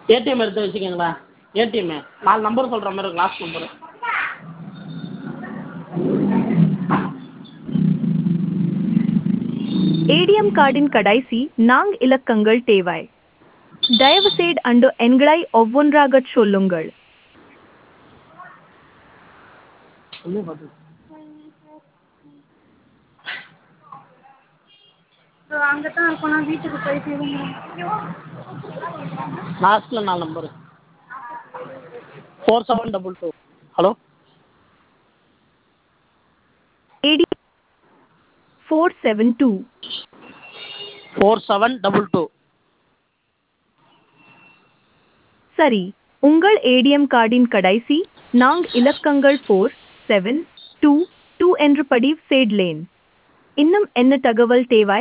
ATM எடுத்து வச்சுக்கோங்களேன் ATM நாலு நம்பர் சொல்கிற மாதிரி இருக்கும் லாஸ்ட் நம்பரு ஏடிஎம் கார்டின் கடைசி நான்கு இலக்கங்கள் தேவை தயவுசெய்து அந்த எண்களை ஒவ்வொன்றாகச் சொல்லுங்கள் சொல்லு பார்த்து அங்கே தான் இருக்கோம் நான் வீட்டுக்கு போய் திரும்ப லாஸ்ட்டில் நாலு number four seven double two hello ஏடி four seven two four seven double two சரி உங்கள் ஏடிஎம் கார்டின் கடைசி நான்கு இலக்கங்கள் ஃபோர் செவன் டூ டூ என்று பதிவு செய்தேன் இன்னும் என்ன தகவல் தேவை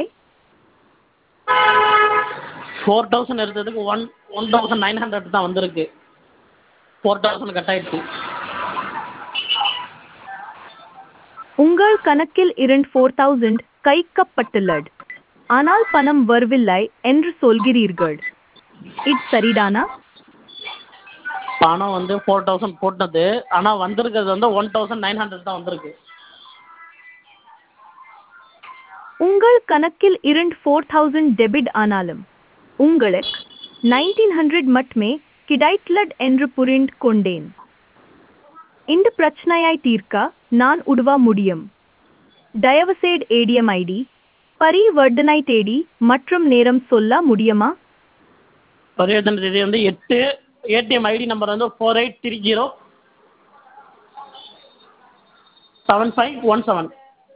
ஃபோர் தௌசண்ட் எடுத்ததுக்கு one one thousand nine hundred தான் வந்திருக்கு ஃபோர் தௌசண்ட் கட் ஆயிடுச்சு உங்கள் கணக்கில் இரண்டு ஃபோர் தௌசண்ட் கைக்கப்பட்டுள்ளது ஆனால் பணம் வரவில்லை என்று சொல்கிறீர்கள் இது சரிதானா பணம் வந்து ஃபோர் தௌசண்ட் போட்டது ஆனால் வந்திருக்கிறது வந்து ஒன் தௌசண்ட் நைன் ஹண்ட்ரட் தான் வந்திருக்கு உங்கள் கணக்கில் இரண்டு ஃபோர் தௌசண்ட் டெபிட் ஆனாலும் உங்களுக்கு நைன்டீன் ஹண்ட்ரட் மட்டுமே கிடைத்துள்ளது என்று புரிந்து கொண்டேன் இந்த பிரச்சனையை தீர்க்க நான் உதவ முடியும் தயவுசெய்து ஏடிஎம் ஐடி பரிவர்த்தனை தேதி மற்றும் நேரம் சொல்ல முடியுமா பரிவர்த்தனை தேதி வந்து எட்டு ஏடிஎம் ஐடி நம்பர் வந்து four eight three zero seven five one seven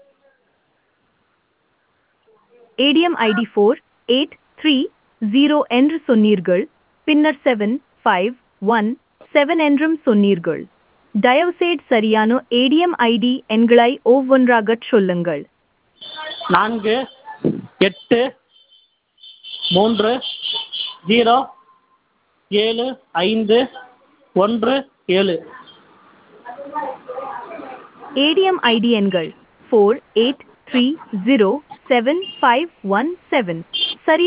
ATM ID four eight three zero என்று சொன்னீர்கள் பின்னர் செவன் ஃபைவ் ஒன் செவன் என்றும் சொன்னீர்கள் தயவுசெய்து சரியான ஏடிஎம் ஐடி எண்களை ஒவ்வொன்றாகச் சொல்லுங்கள் நான்கு எட்டு மூன்று ஜீரோ ஏழு ஐந்து ஒன்று ஏழு ஏடிஎம் ஐடி எண்கள் four eight three zero seven five one seven